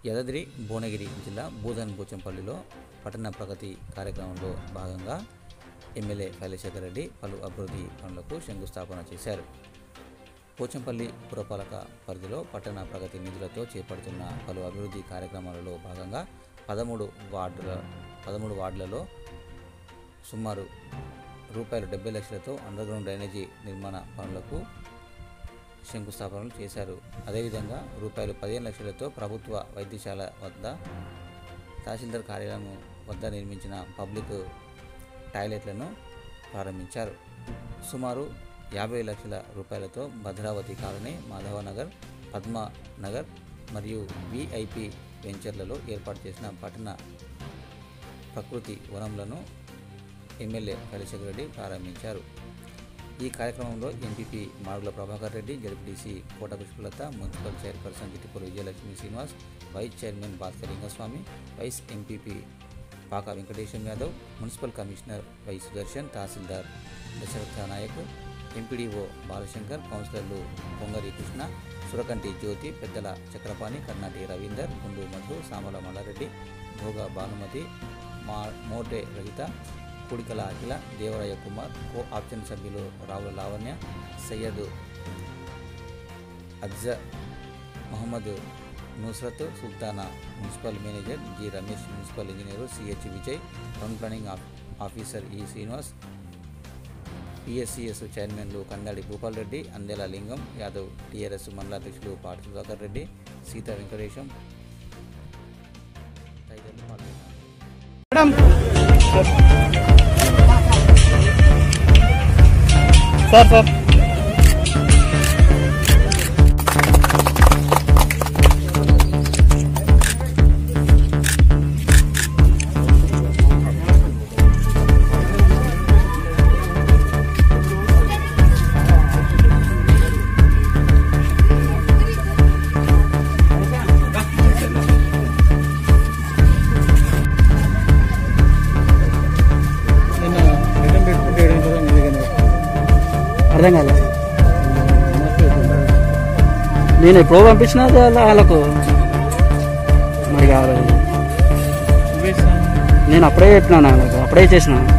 యాదాద్రి భువనగిరి జిల్లా భూధన్ పోచంపల్లిలో పట్టణ ప్రగతి కార్యక్రమంలో భాగంగా ఎమ్మెల్యే శైలశేఖర్ రెడ్డి పలు అభివృద్ధి పనులకు శంకుస్థాపన చేశారు పోచంపల్లి పురపాలక పరిధిలో పట్టణ ప్రగతి నిధులతో చేపడుతున్న పలు అభివృద్ధి కార్యక్రమాలలో భాగంగా పదమూడు వార్డుల పదమూడు వార్డులలో సుమారు రూపాయలు డెబ్బై లక్షలతో అండర్గ్రౌండ్ డ్రైనేజీ నిర్మాణ పనులకు శంకుస్థాపనలు చేశారు అదేవిధంగా రూపాయలు పదిహేను లక్షలతో ప్రభుత్వ వైద్యశాల వద్ద తహసీల్దార్ కార్యాలయం వద్ద నిర్మించిన పబ్లిక్ టాయిలెట్లను ప్రారంభించారు సుమారు యాభై లక్షల రూపాయలతో భద్రావతి కాలనీ మాధవనగర్ పద్మా నగర్ మరియు విఐపి వెంచర్లలో ఏర్పాటు చేసిన పట్టణ ప్రకృతి వనంలను ఎమ్మెల్యే కళిశేఖర్ రెడ్డి ప్రారంభించారు ఈ కార్యక్రమంలో MPP Madugula Prabhakar Reddy ZPTC Kota Pushpalatha municipal chairperson Gittipudi Vijayalakshmi Srinivas vice chairman Bhaskar Lingaswamy vice MPP Paka Venkatesham Yadav municipal commissioner Y Sudarshan tahsildar Dasharatha Nayak MPDO Balashankar కౌన్సిలర్లు పొంగరి కృష్ణ సురకంటి జ్యోతి పెద్దల చక్రపాణి కర్ణాటి రవీందర్ గుండు మధు సామల మల్లారెడ్డి భోగ భానుమతి మా మోటే రహిత కుడికల అఖిల దేవరాయ కుమార్ కో ఆప్షన్ సభ్యులు రావుల లావణ్య సయ్యద్ అజ్జ Mohammed Nusrat Sultana municipal manager G Ramesh municipal engineer CH Vijay town planning ఆఫ్- ఆఫీసర్ ఈ శ్రీనివాస్ పిఎస్సిఎస్ చైర్మన్లు కందాడి భూపాల్ రెడ్డి అందెల లింగం యాదవ్ టీఆర్ఎస్ మండలాధ్యక్షులు పాటి సుధాకర్ రెడ్డి సీతా వెంకటేశం తదితరులు పాల్గొన్నారు సార్ సార్ నిన్న రిటర్న్ పెట్టుకుంటే ఏడు ఇంట్లో ఎందుకని అర్థం కాలే నేను ఎప్పుడో పంపించిన వాళ్ళకు మరి కావాలి నేను అప్పుడే చెప్పినా వాళ్ళకు అప్పుడే చేసిన